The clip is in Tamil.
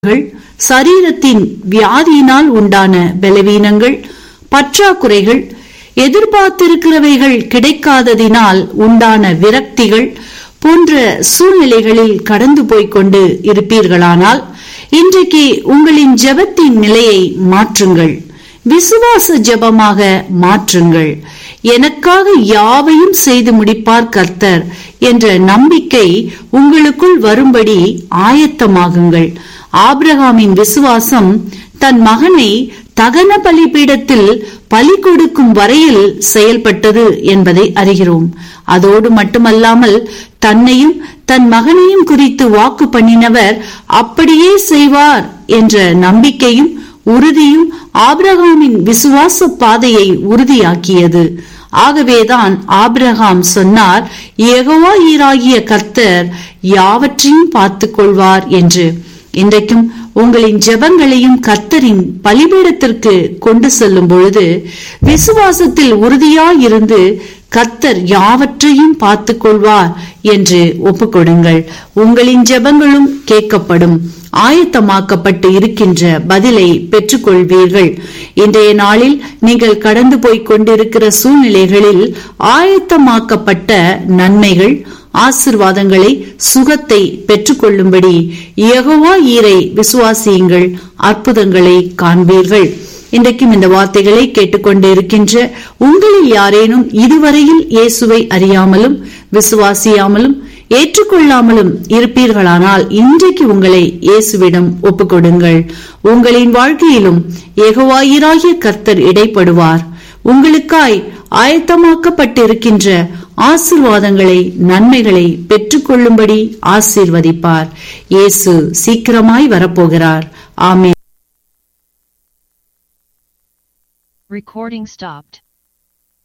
கள், சரீரத்தின் வியாதியினால் உண்டான பலவீனங்கள் பற்றாக்குறைகள் எதிர்பார்த்திருக்கிறவைகள் கிடைக்காததினால் உண்டான விரக்திகள் போன்ற சூழ்நிலைகளில் கடந்து போய்க் கொண்டு இருப்பீர்களானால் இன்றைக்கு உங்களின் ஜெபத்தின் நிலையை மாற்றுங்கள் விசுவாச ஜெபமாக மாற்றுங்கள் எனக்காக யாவையும் செய்து முடிப்பார் கர்த்தர் என்ற நம்பிக்கை உங்களுக்குள் வரும்படி ஆயத்தமாகுங்கள் ஆபிரகாமின் விசுவாசம் தன் மகனை தகன பலிபீடத்தில் பலி கொடுக்கும் வரையில் செயல்பட்டது என்பதை அறிகிறோம் அதோடு மட்டுமல்லாமல் தன்னையும் தன் மகனையும் குறித்து வாக்கு பண்ணினவர் அப்படியே செய்வார் என்ற நம்பிக்கையும் உறுதியும் ஆபிரகாமின் விசுவாச பாதையை உறுதியாக்கியது ஆகவேதான் ஆபிரகாம் சொன்னார் யெகோவா ஈராகிய கர்த்தர் யாவற்றையும் பார்த்துக் கொள்வார் என்று இன்றைக்கும் உங்களின் ஜெபங்களையும் கர்த்தரின் பலிபீடத்திற்கு கொண்டு செல்லும் பொழுது விசுவாசத்தில் உறுதியாயிருந்து கர்த்தர் யாவற்றையும் பார்த்துக் கொள்வார் என்று ஒப்புக்கொடுங்கள் உங்களின் ஜெபங்களும் கேட்கப்படும் ஆயத்தமாக்கப்பட்டு இருக்கின்ற பதிலை பெற்றுக்கொள்வீர்கள் இன்றைய நாளில் நீங்கள் கடந்து போய்க் கொண்டிருக்கிற சூழ்நிலைகளில் ஆயத்தமாக்கப்பட்ட நன்மைகள் ஆசிர்வாதங்களை சுகத்தை பெற்றுக்கொள்ளும்படி யெகோவா ஈரை விசுவாசியுங்கள் அற்புதங்களை காண்பீர்கள் இன்றைக்கும் இந்த வார்த்தைகளை கேட்டுக்கொண்டு இருக்கின்ற உங்களில் யாரேனும் இதுவரையில் இயேசுவை அறியாமலும் விசுவாசியாமலும் ஏற்றுக்கொள்ளாமலும் இருப்பீர்களானால் இன்றைக்கு உங்களை இயேசுவிடம் ஒப்புக்கொடுங்கள் உங்களின் வாழ்க்கையிலும் ஏகவாயிராகிய கர்த்தர் இடைப்படுவார் உங்களுக்காய் ஆயத்தமாக்கப்பட்டிருக்கின்ற ஆசிர்வாதங்களை நன்மைகளை பெற்றுக்கொள்ளும்படி ஆசீர்வதிப்பார் இயேசு சீக்கிரமாய் வரப்போகிறார் ஆமே Recording stopped.